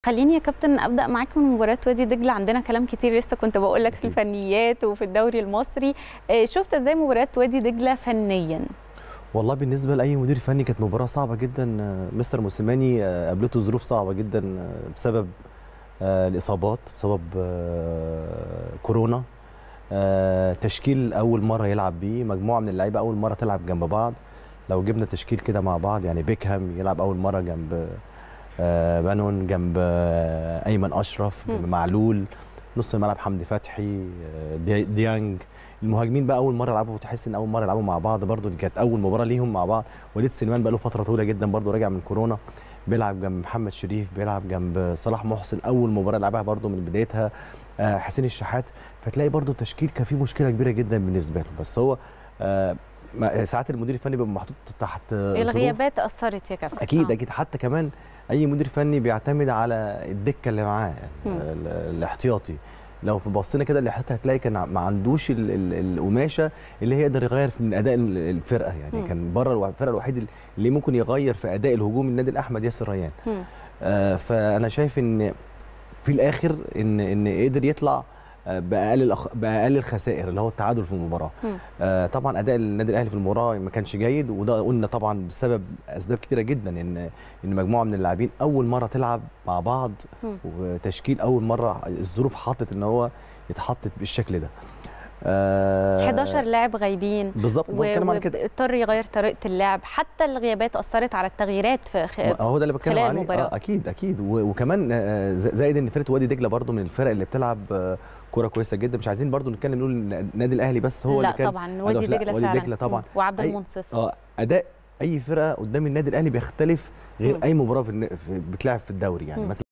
خليني يا كابتن ابدا معاك من مباراه وادي دجله عندنا كلام كتير لسه كنت بقول لك في أكيد. الفنيات وفي الدوري المصري آه، شفت ازاي مباراه وادي دجله فنيا والله بالنسبه لاي مدير فني كانت مباراه صعبه جدا آه، مستر موسيماني آه، قابلته ظروف صعبه جدا آه، بسبب آه، الاصابات بسبب آه، كورونا آه، تشكيل اول مره يلعب بيه مجموعه من اللعيبه اول مره تلعب جنب بعض لو جبنا تشكيل كده مع بعض يعني بيكهام يلعب اول مره جنب آه، بانون جنب آه، ايمن اشرف جنب مم. معلول نص الملعب حمدي فتحي آه، دي- ديانج المهاجمين بقى اول مره يلعبوا وتحس ان اول مره يلعبوا مع بعض برضو دي كانت اول مباراه ليهم مع بعض وليد سليمان بقى له فتره طويله جدا برضو راجع من كورونا بيلعب جنب محمد شريف بيلعب جنب صلاح محسن اول مباراه لعبها برضو من بدايتها آه، حسين الشحات فتلاقي برضو التشكيل كان فيه مشكله كبيره جدا بالنسبه له بس هو آه، ما- ساعات المدير الفني بيبقى محطوط تحت آه، ظروف الغيابات اثرت يا كابتن اكيد آه. اكيد حتى كمان اي مدير فني بيعتمد على الدكه اللي معاه يعني مم. ال- الاحتياطي لو في بصينا كده الاحتياطي هتلاقي كان ما عندوش ال- ال- القماشه اللي هي يقدر يغير في- من اداء ال- الفرقه يعني مم. كان بره الو- الفرقه الوحيد اللي ممكن يغير في اداء الهجوم النادي الاحمد ياسر ريان مم. آه، فانا شايف ان في الاخر ان ان قدر يطلع آه، باقل الأخ... باقل الخسائر اللي هو التعادل في المباراه مم. آه، طبعا اداء النادي الاهلي في المباراه ما كانش جيد وده قلنا طبعا بسبب اسباب كتيره جدا ان ان مجموعه من اللاعبين اول مره تلعب مع بعض مم. وتشكيل اول مره الظروف حطت ان هو يتحط بالشكل ده آه، 11 لاعب غايبين بالظبط بتكلم عن كده واضطر يغير طريقه اللعب حتى الغيابات اثرت على التغييرات في خ... ما هو ده اللي بتكلم خلال عليه المباراة. آه اكيد اكيد و- وكمان آه، ز- زائد ان فرقه وادي دجله برضو من الفرق اللي بتلعب آه، كوره كويسه جدا مش عايزين برضو نتكلم نقول إن النادي الاهلي بس هو لا اللي كان طبعا وادي لا، دجله وادي فعلا دجلة طبعاً. مم. وعبد أي- المنصف اه اداء اي فرقه قدام النادي الاهلي بيختلف غير مم. اي مباراه في الن- في- بتلعب في الدوري يعني مم. مثلا